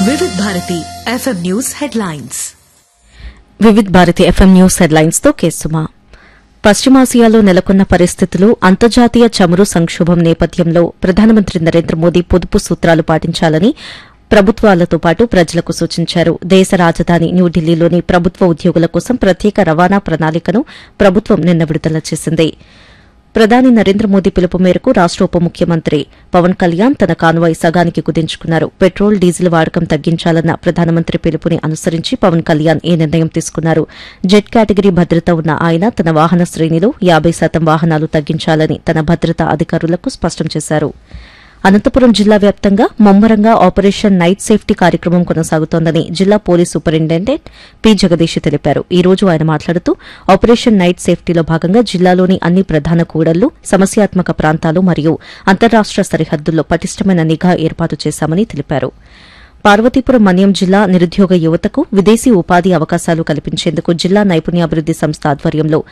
వివిధ Bharati FM news headlines Vividh Bharati FM news headlines తో కేసుమా పశ్చిమాసియాలో నెలకొన్న పరిస్థితులు అంతర్జాతీయ చమురు సంక్షోభం నేపథ్యంలో ప్రధానమంత్రి నరేంద్ర మోదీ పొదుపు సూత్రాలు పాటించాలని ప్రభుత్వాలతో పాటు ప్రజలకు సూచించారు దేశ రాజధాని న్యూఢిల్లీలోని ప్రభుత్వ ఉద్యోగుల కోసం ప్రత్యేక రవాణా ప్రణాళికను ప్రభుత్వం నిన్న విడుదల చేసింది ప్రధాని నరేంద్ర మోదీ పిలుపు మేరకు రాష్ట ఉప ముఖ్యమంత్రి పవన్ కళ్యాణ్ తన కాన్వాయ్ సగానికి కుదించుకున్నారు పెట్రోల్ డీజిల్ వాడకం తగ్గించాలన్న ప్రధానమంత్రి పిలుపుని అనుసరించి పవన్ కళ్యాణ్ ఈ నిర్ణయం తీసుకున్నారు జెట్ కేటగిరీ భద్రత ఉన్న ఆయన తన వాహన శ్రేణిలో యాబై శాతం వాహనాలు తగ్గించాలని తన భద్రతా అధికారులకు స్పష్టం చేశారు అనంతపురం జిల్లా వ్యాప్తంగా ముమ్మరంగా ఆపరేషన్ నైట్ సేఫ్టీ కార్యక్రమం కొనసాగుతోందని జిల్లా పోలీస్ సూపరింటెండెంట్ పి జగదీష్ తెలిపారు ఈ రోజు ఆయన మాట్లాడుతూ ఆపరేషన్ నైట్ సేఫ్టీలో భాగంగా జిల్లాలోని అన్ని ప్రధాన కూడళ్లు సమస్యాత్మక ప్రాంతాలు మరియు అంతర్రాష్ట సరిహద్దుల్లో పటిష్టమైన నిఘా ఏర్పాటు చేశామని తెలిపారు పార్వతీపురం మన్యం జిల్లా నిరుద్యోగ యువతకు విదేశీ ఉపాధి అవకాశాలు కల్పించేందుకు జిల్లా నైపుణ్యాభివృద్ది సంస్థ ఆధ్వర్యంలో